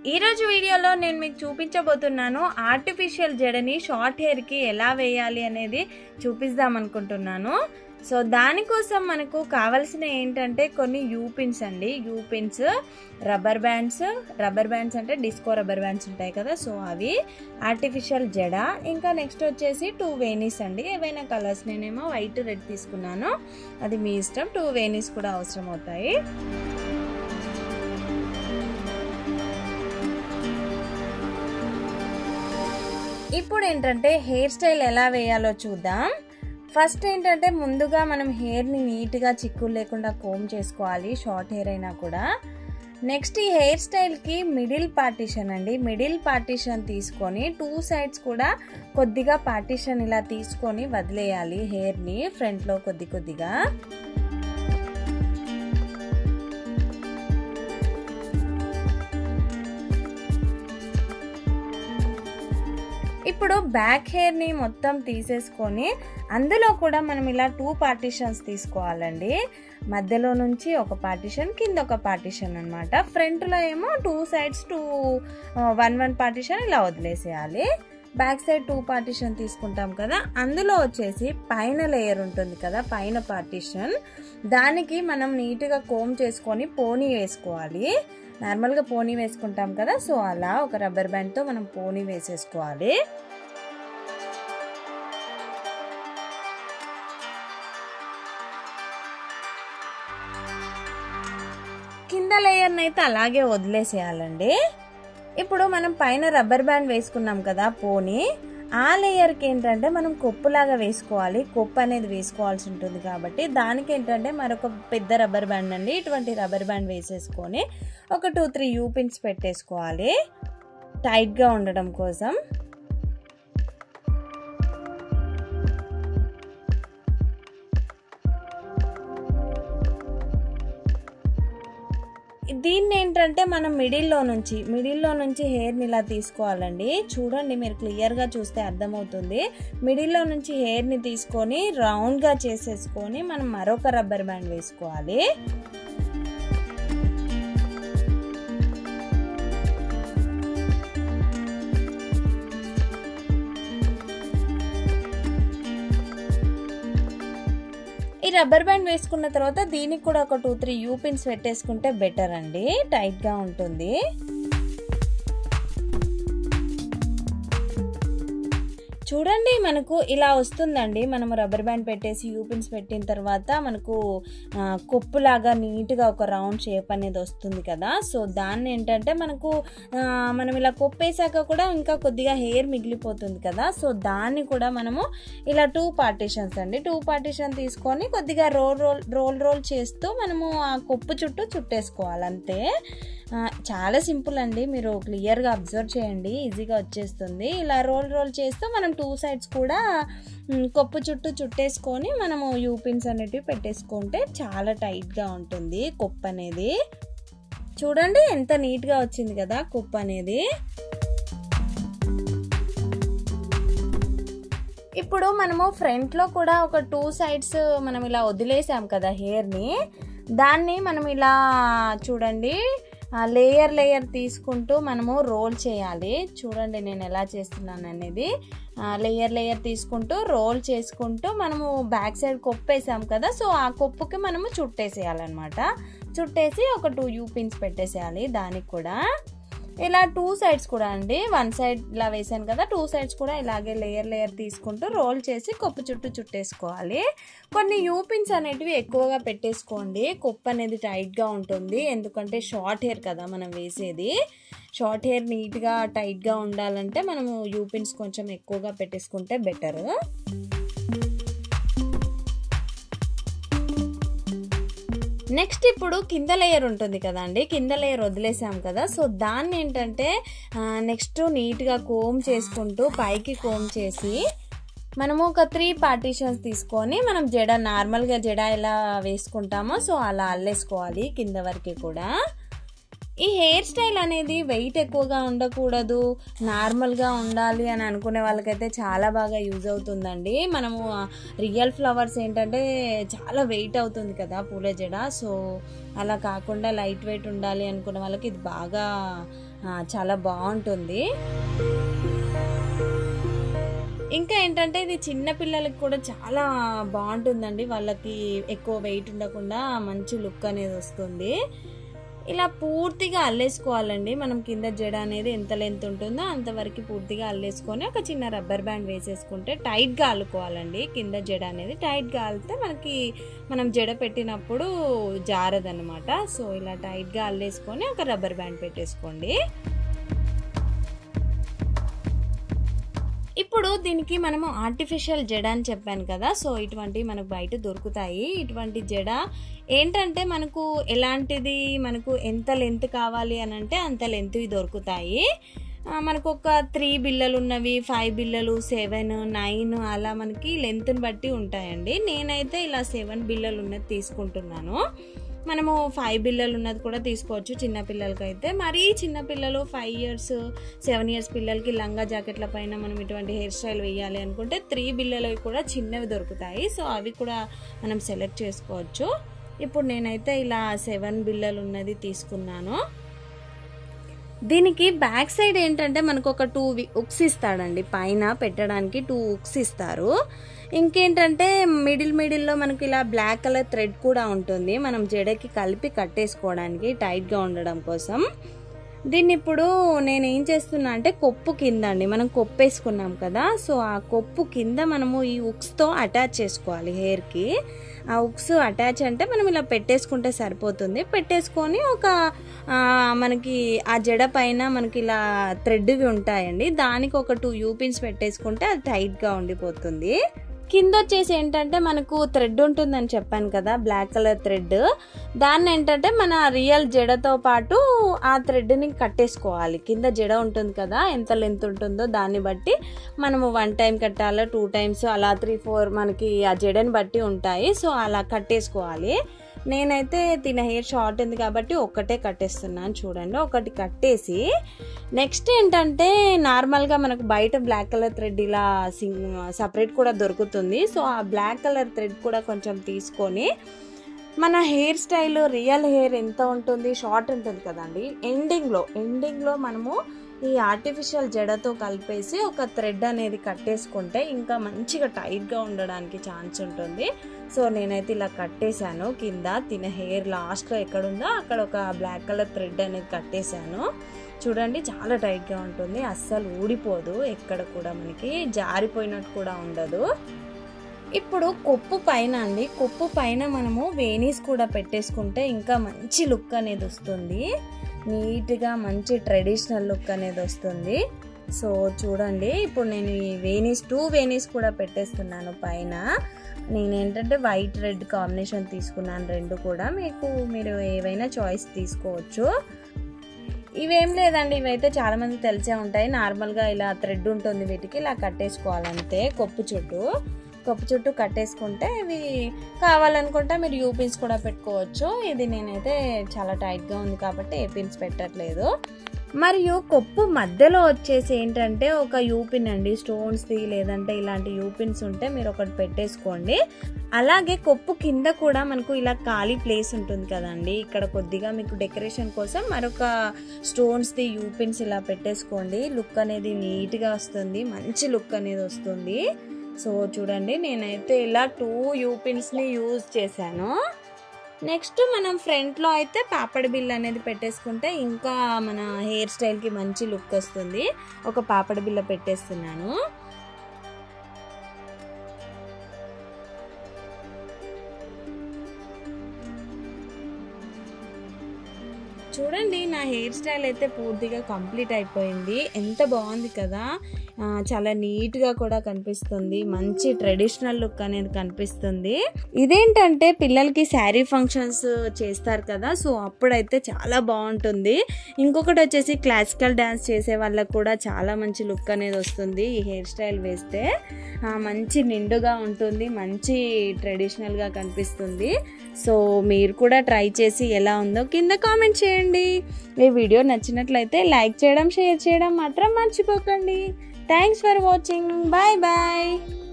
ఈరోజు వీడియోలో నేను మీకు చూపించబోతున్నాను ఆర్టిఫిషియల్ జడని షార్ట్ హెయిర్కి ఎలా వేయాలి అనేది చూపిద్దాం అనుకుంటున్నాను సో దానికోసం మనకు కావలసిన ఏంటంటే కొన్ని యూ పిన్స్ అండి U pins rubber bands rubber bands అంటే డిస్కో రబ్బర్ బ్యాండ్స్ ఉంటాయి కదా సో అవి ఆర్టిఫిషియల్ జడ ఇంకా నెక్స్ట్ వచ్చేసి టూ వేనీస్ అండి ఏవైనా కలర్స్ నేనేమో వైట్ రెడ్ తీసుకున్నాను అది మీ ఇష్టం టూ వేనీస్ కూడా అవసరం అవుతాయి ఇప్పుడు ఏంటంటే హెయిర్ స్టైల్ ఎలా వేయాలో చూద్దాం ఫస్ట్ ఏంటంటే ముందుగా మనం హెయిర్ని నీట్గా చిక్కులు లేకుండా కోమ్ చేసుకోవాలి షార్ట్ హెయిర్ అయినా కూడా నెక్స్ట్ ఈ హెయిర్ స్టైల్కి మిడిల్ పార్టీషన్ అండి మిడిల్ పార్టీషన్ తీసుకొని టూ సైడ్స్ కూడా కొద్దిగా పార్టీషన్ ఇలా తీసుకొని వదిలేయాలి హెయిర్ని ఫ్రంట్లో కొద్ది కొద్దిగా ఇప్పుడు బ్యాక్ హెయిర్ని మొత్తం తీసేసుకొని అందులో కూడా మనం ఇలా టూ పార్టీషన్స్ తీసుకోవాలండి మధ్యలో నుంచి ఒక పార్టీషన్ కింద ఒక పార్టీషన్ అనమాట ఫ్రంట్లో ఏమో two sides two one one partition ఇలా వదిలేసేయాలి బ్యాక్ సైడ్ టూ పార్టీషన్ తీసుకుంటాం కదా అందులో వచ్చేసి పైన లేయర్ ఉంటుంది కదా పైన పార్టీషన్ దానికి మనం నీట్గా కోమ్ చేసుకొని పోనీ వేసుకోవాలి నార్మల్గా పోనీ వేసుకుంటాం కదా సో అలా ఒక రబ్బర్ బ్యాండ్తో మనం పోనీ వేసేసుకోవాలి కింద లేయర్ని అయితే అలాగే వదిలేసేయాలండి ఇప్పుడు మనం పైన రబ్బర్ బ్యాండ్ వేసుకున్నాం కదా పోనీ ఆ లేయర్కి ఏంటంటే మనం కొప్పులాగా వేసుకోవాలి కొప్పు అనేది వేసుకోవాల్సి ఉంటుంది కాబట్టి దానికి ఏంటంటే మరొక పెద్ద రబ్బర్ బ్యాండ్ అండి ఇటువంటి రబ్బర్ బ్యాండ్ వేసేసుకొని ఒక టూ త్రీ యూ పిన్స్ పెట్టేసుకోవాలి టైట్గా ఉండడం కోసం దీన్ని ఏంటంటే మనం మిడిల్లో నుంచి మిడిల్లో నుంచి హెయిర్ని ఇలా తీసుకోవాలండి చూడండి మీరు క్లియర్గా చూస్తే అర్థమవుతుంది మిడిల్లో నుంచి హెయిర్ని తీసుకొని రౌండ్గా చేసేసుకొని మనం మరొక రబ్బర్ బ్యాండ్ వేసుకోవాలి ఈ రబ్బర్ బ్యాండ్ వేసుకున్న తర్వాత దీనికి కూడా ఒక టూ త్రీ యూ పిన్స్ పెట్టేసుకుంటే బెటర్ అండి టైట్గా ఉంటుంది చూడండి మనకు ఇలా వస్తుందండి మనం రబ్బర్ బ్యాండ్ పెట్టేసి యూపిన్స్ పెట్టిన తర్వాత మనకు కొప్పులాగా నీట్గా ఒక రౌండ్ షేప్ అనేది వస్తుంది కదా సో దాన్ని ఏంటంటే మనకు మనం ఇలా కొప్పేసాక కూడా ఇంకా కొద్దిగా హెయిర్ మిగిలిపోతుంది కదా సో దాన్ని కూడా మనము ఇలా టూ పార్టీషన్స్ అండి టూ పార్టీషన్ తీసుకొని కొద్దిగా రోల్ రోల్ రోల్ రోల్ చేస్తూ మనము ఆ కొప్పు చుట్టూ చుట్టేసుకోవాలి అంతే చాలా సింపుల్ అండి మీరు క్లియర్గా అబ్జర్వ్ చేయండి ఈజీగా వచ్చేస్తుంది ఇలా రోల్ రోల్ చేస్తూ మనం టూ సైడ్స్ కూడా కొప్పు చుట్టూ చుట్టేసుకొని మనము యూపిన్స్ అనేటివి పెట్టేసుకుంటే చాలా టైట్గా ఉంటుంది కొప్పు అనేది చూడండి ఎంత నీట్గా వచ్చింది కదా కొప్పు అనేది ఇప్పుడు మనము ఫ్రంట్లో కూడా ఒక టూ సైడ్స్ మనం ఇలా వదిలేసాం కదా హెయిర్ని దాన్ని మనం ఇలా చూడండి లేయర్ లేయర్ తీసుకుంటూ మనము రోల్ చేయాలి చూడండి నేను ఎలా చేస్తున్నాను అనేది లేయర్ లేయర్ తీసుకుంటూ రోల్ చేసుకుంటూ మనము బ్యాక్ సైడ్ కొప్పేసాం కదా సో ఆ కొప్పుకి మనము చుట్టేసేయాలన్నమాట చుట్టేసి ఒక టూ యూ పిన్స్ పెట్టేసేయాలి దానికి కూడా ఇలా టూ సైడ్స్ కూడా అండి వన్ సైడ్ ఇలా వేసాను కదా టూ సైడ్స్ కూడా ఇలాగే లేయర్ లేయర్ తీసుకుంటూ రోల్ చేసి కొప్పు చుట్టూ చుట్టేసుకోవాలి కొన్ని యూపిన్స్ అనేటివి ఎక్కువగా పెట్టేసుకోండి కొప్పు అనేది టైట్గా ఉంటుంది ఎందుకంటే షార్ట్ హెయిర్ కదా మనం వేసేది షార్ట్ హెయిర్ నీట్గా టైట్గా ఉండాలంటే మనము యూపిన్స్ కొంచెం ఎక్కువగా పెట్టేసుకుంటే బెటర్ నెక్స్ట్ ఇప్పుడు కింద లేయర్ ఉంటుంది కదండి కింద లేయర్ వదిలేసాం కదా సో దాన్ని ఏంటంటే నెక్స్ట్ నీట్గా కోమ్ చేసుకుంటూ పైకి కోమ్ చేసి మనము ఒక త్రీ పార్టీషన్స్ తీసుకొని మనం జడ నార్మల్గా జడ ఎలా వేసుకుంటామో సో అలా అల్లేసుకోవాలి కింద వరకు కూడా ఈ హెయిర్ స్టైల్ అనేది వెయిట్ ఎక్కువగా ఉండకూడదు నార్మల్గా ఉండాలి అని అనుకునే వాళ్ళకైతే చాలా బాగా యూజ్ అవుతుందండి మనము రియల్ ఫ్లవర్స్ ఏంటంటే చాలా వెయిట్ అవుతుంది కదా పూల జడ సో అలా కాకుండా లైట్ వెయిట్ ఉండాలి అనుకునే వాళ్ళకి ఇది బాగా ఆ, చాలా బాగుంటుంది ఇంకా ఏంటంటే ఇది చిన్న పిల్లలకి కూడా చాలా బాగుంటుందండి వాళ్ళకి ఎక్కువ వెయిట్ ఉండకుండా మంచి లుక్ అనేది వస్తుంది ఇలా పూర్తిగా అల్లేసుకోవాలండి మనం కింద జడ అనేది ఎంత లెంత్ ఉంటుందో అంతవరకు పూర్తిగా అల్లేసుకొని ఒక చిన్న రబ్బర్ బ్యాండ్ వేసేసుకుంటే టైట్గా అల్లుకోవాలండి కింద జడ అనేది టైట్గా అల్లితే మనకి మనం జడ పెట్టినప్పుడు జారదనమాట సో ఇలా టైట్గా అల్లేసుకొని ఒక రబ్బర్ బ్యాండ్ పెట్టేసుకోండి ఇప్పుడు దీనికి మనము ఆర్టిఫిషియల్ జడ అని చెప్పాను కదా సో ఇటువంటి మనకు బయట దొరుకుతాయి ఇటువంటి జడ ఏంటంటే మనకు ఎలాంటిది మనకు ఎంత లెంత్ కావాలి అని అంటే అంత లెంత్ దొరుకుతాయి ఆ, మనకు ఒక త్రీ బిల్లలు ఉన్నవి ఫైవ్ బిల్లలు సెవెన్ నైన్ అలా మనకి లెంత్ని బట్టి ఉంటాయండి నేనైతే ఇలా సెవెన్ బిల్లలు ఉన్నది తీసుకుంటున్నాను మనము ఫైవ్ బిల్లలు ఉన్నది కూడా తీసుకోవచ్చు చిన్న పిల్లలకి అయితే మరీ చిన్న పిల్లలు ఫైవ్ ఇయర్స్ సెవెన్ ఇయర్స్ పిల్లలకి లంగా జాకెట్ల పైన మనం ఇటువంటి హెయిర్ స్టైల్ వేయాలి అనుకుంటే త్రీ బిల్లలవి కూడా చిన్నవి దొరుకుతాయి సో అవి కూడా మనం సెలెక్ట్ చేసుకోవచ్చు ఇప్పుడు నేనైతే ఇలా సెవెన్ బిల్లలు ఉన్నది తీసుకున్నాను దీనికి బ్యాక్ సైడ్ ఏంటంటే మనకు ఒక టూ ఉక్స్ ఇస్తాడండి పైన పెట్టడానికి టూ ఉక్స్ ఇస్తారు ఇంకేంటంటే మిడిల్ మిడిల్లో మనకి ఇలా బ్లాక్ కలర్ థ్రెడ్ కూడా ఉంటుంది మనం జడకి కలిపి కట్టేసుకోవడానికి టైట్గా ఉండడం కోసం దీన్ని ఇప్పుడు నేను ఏం చేస్తున్నా అంటే కొప్పు కింద అండి మనం కొప్పు వేసుకున్నాం కదా సో ఆ కొప్పు కింద మనము ఈ ఉక్స్తో అటాచ్ చేసుకోవాలి హెయిర్కి ఆ ఉక్స్ అటాచ్ అంటే మనం ఇలా పెట్టేసుకుంటే సరిపోతుంది పెట్టేసుకొని ఒక ఆ, మనకి ఆ జడ పైన మనకి ఇలా థ్రెడ్వి ఉంటాయండి దానికి ఒక టూ యూపిన్స్ పెట్టేసుకుంటే అది టైట్గా ఉండిపోతుంది కింద వచ్చేసి ఏంటంటే మనకు థ్రెడ్ ఉంటుందని చెప్పాను కదా బ్లాక్ కలర్ థ్రెడ్ దాన్ని ఏంటంటే మన రియల్ జడతో పాటు ఆ థ్రెడ్ని కట్టేసుకోవాలి కింద జడ ఉంటుంది కదా ఎంత లెంత్ ఉంటుందో దాన్ని బట్టి మనము వన్ టైం కట్టాలా టూ టైమ్స్ అలా త్రీ ఫోర్ మనకి ఆ జడని బట్టి ఉంటాయి సో అలా కట్టేసుకోవాలి నేనైతే తిన హెయిర్ షార్ట్ ఉంది కాబట్టి ఒక్కటే కట్టేస్తున్నాను చూడండి ఒకటి కట్టేసి నెక్స్ట్ ఏంటంటే నార్మల్గా మనకు బయట బ్లాక్ కలర్ థ్రెడ్ ఇలా సింగ్ సపరేట్ కూడా దొరుకుతుంది సో ఆ బ్లాక్ కలర్ థ్రెడ్ కూడా కొంచెం తీసుకొని మన హెయిర్ స్టైల్ రియల్ హెయిర్ ఎంత ఉంటుంది షార్ట్ ఉంటుంది కదండి ఎండింగ్లో ఎండింగ్లో మనము ఈ ఆర్టిఫిషియల్ జడతో కలిపేసి ఒక థ్రెడ్ అనేది కట్టేసుకుంటే ఇంకా మంచిగా టైట్గా ఉండడానికి ఛాన్స్ ఉంటుంది సో నేనైతే ఇలా కట్టేశాను కింద తిన హెయిర్ లాస్ట్లో ఎక్కడుందో అక్కడ ఒక బ్లాక్ కలర్ థ్రెడ్ అనేది కట్టేశాను చూడండి చాలా టైట్గా ఉంటుంది అస్సలు ఊడిపోదు ఎక్కడ కూడా మనకి జారిపోయినట్టు కూడా ఉండదు ఇప్పుడు కొప్పు పైన అండి కొప్పు పైన మనము వేనీస్ కూడా పెట్టేసుకుంటే ఇంకా మంచి లుక్ అనేది వస్తుంది నీట్గా మంచి ట్రెడిషనల్ లుక్ అనేది వస్తుంది సో చూడండి ఇప్పుడు నేను ఈ వేనీస్ టూ వేనీస్ కూడా పెట్టేస్తున్నాను పైన నేను ఏంటంటే వైట్ రెడ్ కాంబినేషన్ తీసుకున్నాను రెండు కూడా మీకు మీరు ఏవైనా చాయిస్ తీసుకోవచ్చు ఇవేం లేదండి ఇవైతే చాలా మంది తెలిసే ఉంటాయి నార్మల్గా ఇలా థ్రెడ్ ఉంటుంది వీటికి ఇలా కట్టేసుకోవాలంతే కొప్పు చుట్టూ కొప్పు చుట్టూ కట్టేసుకుంటే ఇవి కావాలనుకుంటే మీరు యూ పిన్స్ కూడా పెట్టుకోవచ్చు ఇది నేనైతే చాలా టైట్గా ఉంది కాబట్టి ఏ పిన్స్ పెట్టట్లేదు మరియు కొప్పు మధ్యలో వచ్చేసి ఏంటంటే ఒక యూపిన్ అండి స్టోన్స్ది లేదంటే ఇలాంటి యూపిన్స్ ఉంటే మీరు ఒకటి పెట్టేసుకోండి అలాగే కొప్పు కింద కూడా మనకు ఇలా ఖాళీ ప్లేస్ ఉంటుంది కదండి ఇక్కడ కొద్దిగా మీకు డెకరేషన్ కోసం మరొక స్టోన్స్ది యూపిన్స్ ఇలా పెట్టేసుకోండి లుక్ అనేది నీట్గా వస్తుంది మంచి లుక్ అనేది వస్తుంది సో చూడండి నేనైతే ఇలా టూ యూపిన్స్ని యూజ్ చేశాను నెక్స్ట్ మనం ఫ్రంట్లో అయితే పాపడి బిల్ అనేది పెట్టేసుకుంటే ఇంకా మన హెయిర్ స్టైల్కి మంచి లుక్ వస్తుంది ఒక పాపడి బిల్ల పెట్టేస్తున్నాను చూడండి నా హెయిర్ స్టైల్ అయితే పూర్తిగా కంప్లీట్ అయిపోయింది ఎంత బాగుంది కదా ఆ, చాలా నీట్గా కూడా కనిపిస్తుంది మంచి ట్రెడిషనల్ లుక్ అనేది కనిపిస్తుంది ఇదేంటంటే పిల్లలకి శారీ ఫంక్షన్స్ చేస్తారు కదా సో అప్పుడైతే చాలా బాగుంటుంది ఇంకొకటి వచ్చేసి క్లాసికల్ డ్యాన్స్ చేసే వాళ్ళకు కూడా చాలా మంచి లుక్ అనేది వస్తుంది ఈ హెయిర్ స్టైల్ వేస్తే ఆ, మంచి నిండుగా ఉంటుంది మంచి ట్రెడిషనల్గా కనిపిస్తుంది సో మీరు కూడా ట్రై చేసి ఎలా ఉందో కింద కామెంట్ చేయండి ఈ వీడియో నచ్చినట్లయితే లైక్ చేయడం షేర్ చేయడం మాత్రం మర్చిపోకండి thanks for watching bye bye